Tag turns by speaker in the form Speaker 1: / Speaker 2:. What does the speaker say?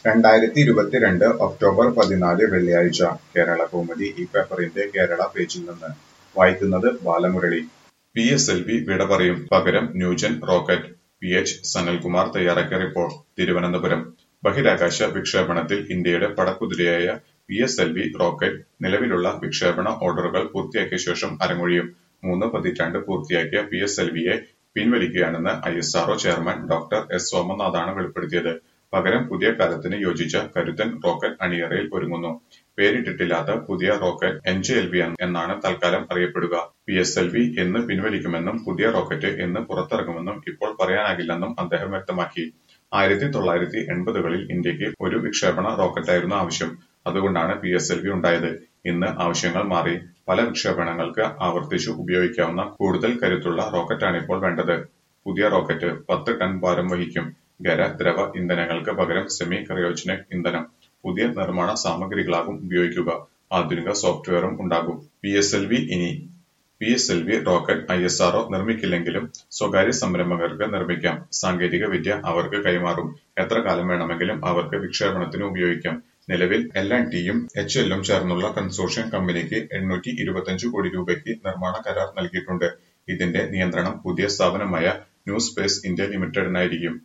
Speaker 1: രണ്ടായിരത്തി ഇരുപത്തിരണ്ട് ഒക്ടോബർ പതിനാല് വെള്ളിയാഴ്ച കേരളകൗമുദി ഈ പേപ്പറിന്റെ കേരള പേജിൽ നിന്ന് വായിക്കുന്നത് Balamurali P S L V വിട പറയും പകരം new gen rocket P H Sanalkumar തയ്യാറാക്കിയ റിപ്പോർട്ട് തിരുവനന്തപുരം ബഹിരാകാശ വിക്ഷേപണത്തിൽ ഇന്ത്യയുടെ പടക്കുതിരയായ P S L V rocket നിലവിലുള്ള വിക്ഷേപണ ഓർഡറുകൾ പൂർത്തിയാക്കിയ ശേഷം അരങ്ങൊഴിയും മൂന്ന് പതിറ്റാണ്ട് പൂർത്തിയാക്കിയ പി എസ് എൽ വിയെ പിൻവലിക്കുകയാണെന്ന് I S R O chairman doctor S സോമനാഥാണ് വെളിപ്പെടുത്തിയത് പകരം പുതിയ കാലത്തിന് യോജിച്ച കരുത്തൻ റോക്കറ്റ് അണിയറയിൽ ഒരുങ്ങുന്നു പേരിട്ടിട്ടില്ലാത്ത പുതിയ rocket N J L V എന്നാണ് തൽക്കാലം അറിയപ്പെടുക പി എസ് എൽ വി എന്ന് പിൻവലിക്കുമെന്നും പുതിയ റോക്കറ്റ് എന്ന് പുറത്തിറങ്ങുമെന്നും ഇപ്പോൾ പറയാനാകില്ലെന്നും അദ്ദേഹം വ്യക്തമാക്കി ആയിരത്തി തൊള്ളായിരത്തി എൺപതുകളിൽ ഇന്ത്യക്ക് ഒരു വിക്ഷേപണ റോക്കറ്റായിരുന്നു ആവശ്യം അതുകൊണ്ടാണ് പി എസ് എൽ വി ഉണ്ടായത് ഇന്ന് ആവശ്യങ്ങൾ മാറി പല വിക്ഷേപണങ്ങൾക്ക് ആവർത്തിച്ചു ഉപയോഗിക്കാവുന്ന കൂടുതൽ കരുത്തുള്ള റോക്കറ്റാണ് ഇപ്പോൾ വേണ്ടത് പുതിയ റോക്കറ്റ് പത്ത് ടൺ ഭാരം വഹിക്കും ഖര ദ്രവ ഇന്ധനങ്ങൾക്ക് പകരം സെമി ക്രയോജനിക് ഇന്ധനം പുതിയ നിർമ്മാണ സാമഗ്രികളാകും ഉപയോഗിക്കുക ആധുനിക സോഫ്റ്റ്വെയറും ഉണ്ടാകും പി എസ് എൽ വി ഇനി P S L V rocket I S R O നിർമ്മിക്കില്ലെങ്കിലും സ്വകാര്യ സംരംഭകർക്ക് നിർമ്മിക്കാം സാങ്കേതിക വിദ്യ അവർക്ക് കൈമാറും എത്ര കാലം വേണമെങ്കിലും അവർക്ക് വിക്ഷേപണത്തിന് ഉപയോഗിക്കാം നിലവിൽ എൽ ആൻഡ് ടിയും എച്ച് എല്ലും ചേർന്നുള്ള കൺസോർഷ്യം കമ്പനിക്ക് എണ്ണൂറ്റി ഇരുപത്തിയഞ്ച് കോടി രൂപയ്ക്ക് നിർമ്മാണ കരാർ നൽകിയിട്ടുണ്ട് ഇതിന്റെ നിയന്ത്രണം പുതിയ സ്ഥാപനമായ ന്യൂ സ്പേസ് ഇന്ത്യ ലിമിറ്റഡിനായിരിക്കും